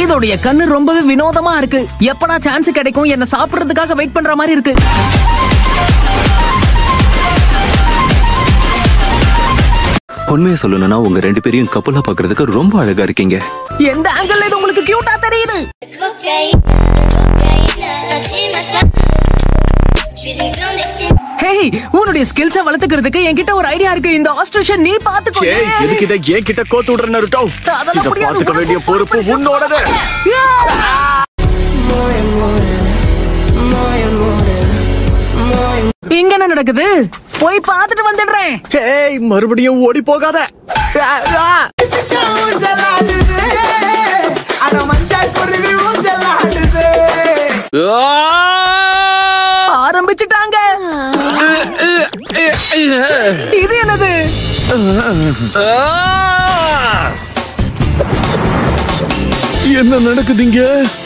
இதோடைய கண்ணு ரொம்பவே வினோதமா இருக்கு எப்படா சான்ஸ் கிடைக்கும் என்ன சாப்பிடுறதுக்காக வெயிட் பண்ற மாதிரி இருக்கு உண்மையை சொல்லணும்னா உங்க ரெண்டு பேரையும் கப்பலா பாக்குறதுக்கு ரொம்ப அழகா இருக்கீங்க எந்த ஆங்கிள் இது உங்களுக்கு கியூட்டா தெரியுது Cocaïne, cocaïne, j'ai ma femme. Je suis une clandestine. Hey உன்னுடைய ஸ்கில்ஸ வளர்த்துக்கிறதுக்கு என்கிட்ட ஒரு ஐடியா இருக்கு இந்த ஆஸ்ட்ரேஷன் நீ பாத்துக்கோ ஏய் எதுக்கிட்ட ஏன் கிட்ட கோத்து விடுற நருட்டோ அதெல்லாம் இத முடியாது. பாத்துக்க வேண்டிய பொறுப்பு உன்னோடது இங்க என்ன நடக்குது போய் பார்த்துட்டு வந்துடுறேன் ஏய் மறுபடியும் ஓடி போகாத ஆ, ஆ. ஆரம்பிச்சுட்டாங்க இது என்னது என்ன நடக்குதுங்க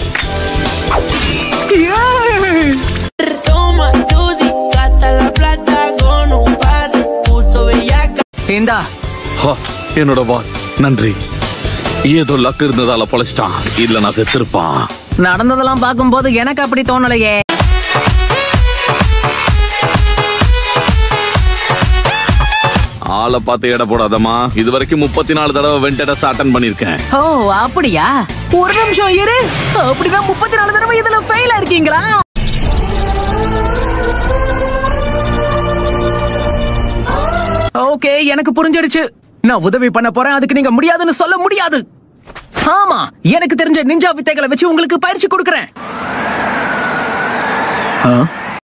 ஏய். Toma Tusi, gasta la plata con un pase, puso bellaca. இந்தா ஹா, என்னோட வா நன்றி ஏதோ லக் இருந்ததால பொழைச்சிட்டான் இல்ல நான் செத்திருப்பான் நடந்ததெல்லாம் பார்க்கும்போது எனக்கு அப்படி தோணலையே ஆளை பார்த்து எடை போடாதம்மா இது வரைக்கும் முப்பத்தி நாலு தடவை வெண்டடஸ் அட்டன் பண்ணிருக்கேன் ஓ அப்படியா ஒரு நிமிஷம் இரு அப்படின்னா முப்பத்தி நாலு தடவை இதுல ஃபெயிலா இருக்கீங்களா ஓகே எனக்கு புரிஞ்சிடுச்சு நான் உதவி பண்ண போறேன் அதுக்கு நீங்க முடியாதுன்னு சொல்ல முடியாது ஆமா எனக்கு தெரிஞ்ச நிஞ்சா வித்தைகளை வச்சு உங்களுக்கு பயிற்சி கொடுக்கறேன் ஆ?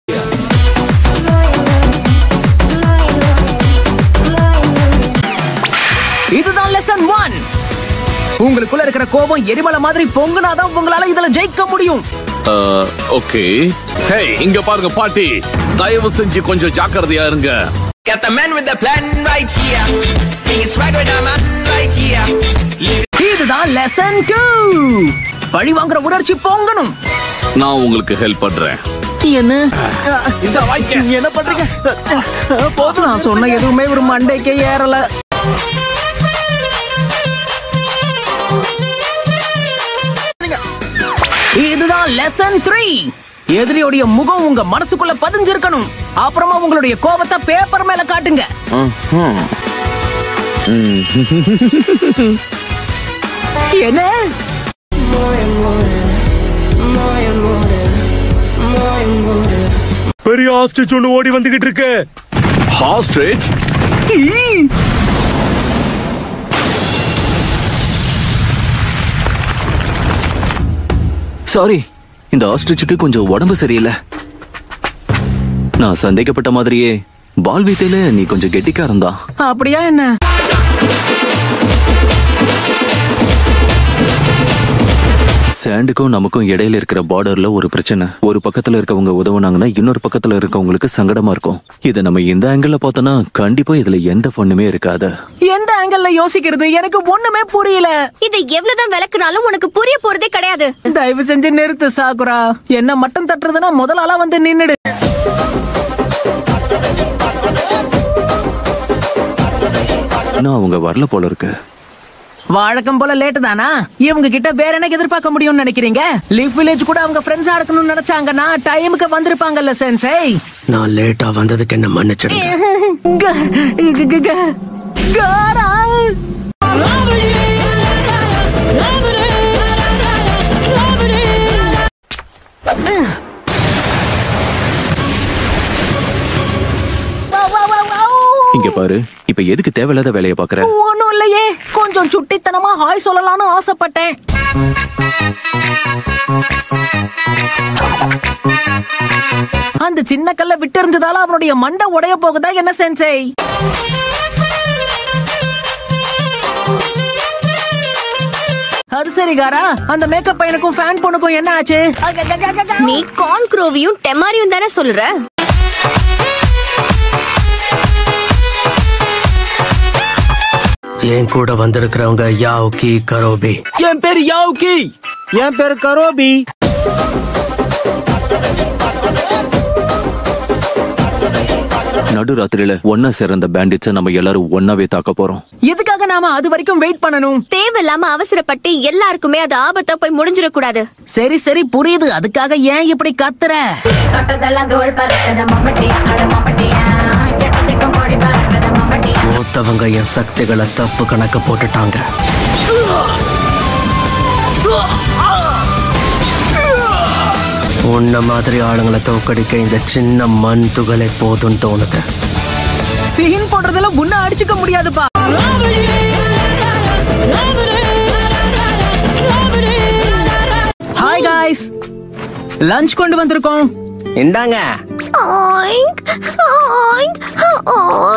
இதுதான் லெசன் ஒன் உங்களுக்குள்ள இருக்கிற கோபம் எரிமலை மாதிரி பொங்குனாதான் உங்களால இதுல ஜெயிக்க முடியும் ஓகே ஹே இங்க பாருங்க பாட்டி தயவு செஞ்சு கொஞ்சம் ஜாக்கிரதையா இருங்க Got the man with the plan right here. Singing swag with the man right here. இதுதான் லெசன் டூ பழி வாங்குற உணர்ச்சி பொங்கணும் நான் உங்களுக்கு ஹெல்ப் பண்றேன் என்ன இந்த வாய்க்க என்ன பண்றீங்க போதும் நான் சொன்ன எதுவுமே ஒரு மண்டைக்கே ஏறல இதுதான் லெசன் த்ரீ எதிரியோடைய முகம் உங்க மனசுக்குள்ள பதிஞ்சிருக்கணும் அப்புறமா உங்களுடைய கோபத்தை பேப்பர் மேல காட்டுங்க என்ன பெரிய ஆஸ்டிச் ஒண்ணு ஓடி வந்துகிட்டு இருக்கு ஹாஸ்ட்ரேஜ் ஈ! சாரி இந்த ஆஸ்ட்ரிச்சுக்கு கொஞ்சம் உடம்பு சரியில்லை நான் சந்தேகப்பட்ட மாதிரியே பால் வீத்தையில நீ கொஞ்சம் கெட்டிக்காரன் தான் அப்படியா என்ன சாண்டுக்கும் நமக்கும் இடையில இருக்கிற பார்டர்ல ஒரு பிரச்சனை ஒரு பக்கத்துல இருக்கவங்க உதவுனாங்கன்னா இன்னொரு பக்கத்துல இருக்கவங்களுக்கு சங்கடமா இருக்கும் இதை நம்ம இந்த ஆங்கிள் பார்த்தோம்னா கண்டிப்பா இதுல எந்த பொண்ணுமே இருக்காது எந்த ஆங்கிள் யோசிக்கிறது எனக்கு ஒண்ணுமே புரியல இதை எவ்வளவுதான் விளக்குனாலும் உனக்கு புரிய போறதே கிடையாது தயவு செஞ்சு நிறுத்து சாகுரா என்ன மட்டும் தட்டுறதுன்னா முதல் ஆளா வந்து நின்னுடு இன்னும் அவங்க வரல போல இருக்கு வழக்கம் போல லேட்டு தானா இவங்க கிட்ட வேற என்ன எதிர்பார்க்க முடியும்னு நினைக்கிறீங்க லீஃப் வில்லேஜ் கூட அவங்க ஃப்ரெண்ட்ஸா இருக்கணும்னு நினைச்சாங்கன்னா டைமுக்கு வந்திருப்பாங்கல்ல சென்சை நான் லேட்டா வந்ததுக்கு என்ன மன்னிச்சிடுங்க க- க- க- க- காரா. இங்க பாரு இப்ப எதுக்கு தேவையில்லாத வேலையை பாக்குற ஒண்ணும் இல்லையே கொஞ்சம் சுட்டித்தனமா ஹாய் சொல்லலாம்னு ஆசைப்பட்டேன் அந்த சின்ன கல்ல விட்டு இருந்ததால அவனுடைய மண்டை உடைய போகுதா என்ன சென்சை அது சரி காரா அந்த மேக்கப் பையனுக்கும் ஃபேன் பொண்ணுக்கும் என்ன ஆச்சு நீ கார்ன் குரோவியும் டெமாரியும் தானே சொல்ற என் கூட வந்திருக்கிறவங்க யாவுக்கி கரோபி என் பேரு யாவுக்கி என் பேரு கரோபி நடுராத்திரியில ஒன்னா சேர்ந்த பேண்டிட்ஸ நம்ம எல்லாரும் ஒன்னாவே தாக்க போறோம் எதுக்காக நாம அது வரைக்கும் வெயிட் பண்ணணும் தேவையில்லாம அவசரப்பட்டு எல்லாருக்குமே அது ஆபத்தா போய் முடிஞ்சிடக்கூடாது சரி சரி புரியுது அதுக்காக ஏன் இப்படி கத்துற தொட்டதெல்லாம் தோல் பறக்கத மம்மட்டியா அட மம்மட்டியா எட்டத்துக்கும் கோடி பறக்கத மம்மட்டியா மூத்தவங்க என் சக்திகளை தப்பு கணக்கு போட்டுட்டாங்க உன்ன மாதிரி ஆளுங்களை தோக்கடிக்க இந்த சின்ன மண் துகளை போதும் தோணுது சீன் போடுறதுல உன்ன அடிச்சுக்க முடியாதுப்பா ஹாய் காய்ஸ் லஞ்ச் கொண்டு வந்திருக்கோம் இந்தாங்க ஆயிங்க், ஆயிங்க், ஆயிங்க்.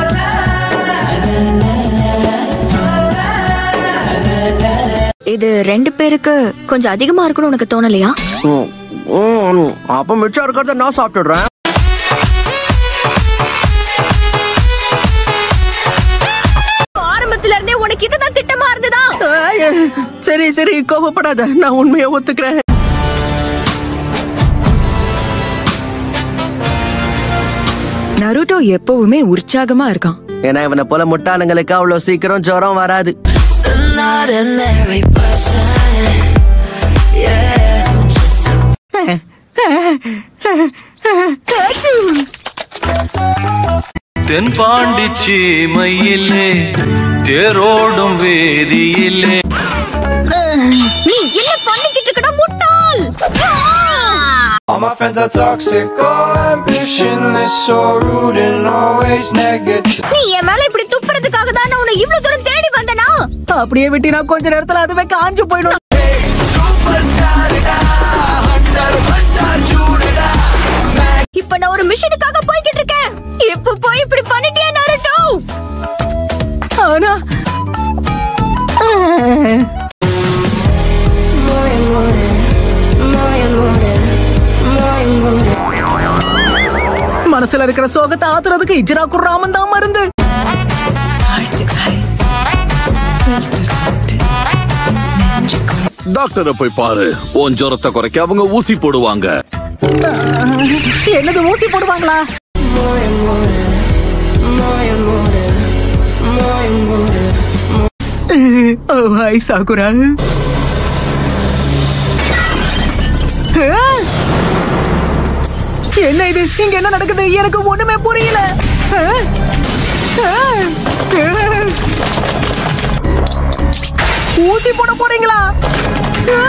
இது ரெண்டு பேருக்கு கொஞ்சம் அதிகமா இருக்கும்னு உனக்கு தோணலையா ம், ம், அப்ப மிச்சம் இருக்கிறத நான் சாப்பிட்டுடுறேன் ஆரம்பத்துல இருந்தே உனக்கு இதுதான் திட்டமா இருந்ததா ஐய, சரி சரி கோபப்படாத நான் உண்மையை ஒத்துக்கிறேன் நருட்டோ எப்பவுமே உற்சாகமா இருக்கான் ஏன்னா இவனை போல முட்டாளுங்களுக்கு அவ்வளவு சீக்கிரம் ஜுரம் வராது தென்பாண்டி சீமையிலே தேரோடும் வேதியிலே நீ என்ன பண்ணிக்கிட்டு இருக்கடா முட்டாள் All my friends are toxic, all ambitionless, so rude and always negative. நீ என் மேல இப்படி துப்புறதுக்காக தான் நான் உன்னை இவ்வளவு தூரம் தேடி வந்தனா அப்படியே விட்டினா கொஞ்ச நேரத்துல அதுவே காஞ்சு போயிடும் இப்ப நான் ஒரு மிஷனுக்காக போய்கிட்டு இருக்கேன் இப்ப போய் இப்படி பண்ணிட்டியே நருட்டோ ஆனா மனசுல இருக்கிற சோகத்தை ஆத்துறதுக்கு இஜ்ரா குர்ராமன் தான் மருந்து டாக்டரை போய் பாரு உன் ஜுரத்தை குறைக்க அவங்க ஊசி போடுவாங்க என்னது ஊசி போடுவாங்களா ஓ ஹாய் சாகுரா ஆ! என்ன இது இங்க என்ன நடக்குது எனக்கு ஒண்ணுமே புரியல ஆ! ஆ! ஆ! ஊசி போட போறீங்களா ஆ!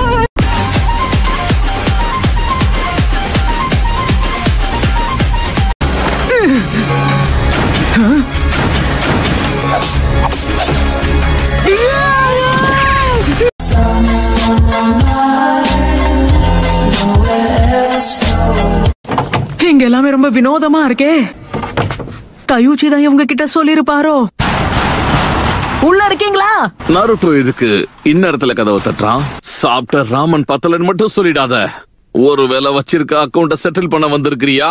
இங்க எல்லாமே ரொம்ப வினோதமா இருக்கே கயூச்சி தான் இவங்க கிட்ட சொல்லிருப்பாரோ உள்ள இருக்கீங்களா நருட்டோ இதுக்கு இந்நேரத்துல கதவை தட்டுறான் சாப்பிட்ட ராமன் பத்தலன்னு மட்டும் சொல்லிடாத ஒருவேளை வச்சிருக்க அக்கௌண்ட செட்டில் பண்ண வந்திருக்கிறியா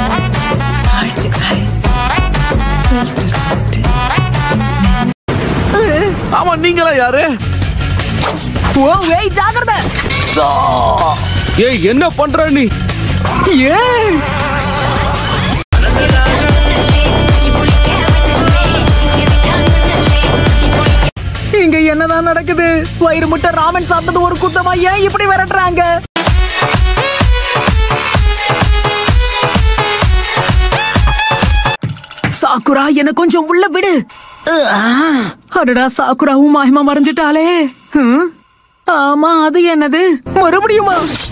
ஆமா நீங்களா யாரு ஓ வெய் ஜாகிரதை ஏய் என்ன பண்ற நீ ஏய் இங்க என்னதான் நடக்குது வயிறு முட்டை ராமன் சாப்பிட்டது ஒரு குத்தமா ஏன் இப்படி விரட்டுறாங்க சாக்குரா என்ன கொஞ்சம் உள்ள விடு அஹ், அடடா சாக்குராவும் மாயமா மறைஞ்சிட்டாளே ஹம்? ஆமா அது என்னது மறுபடியுமா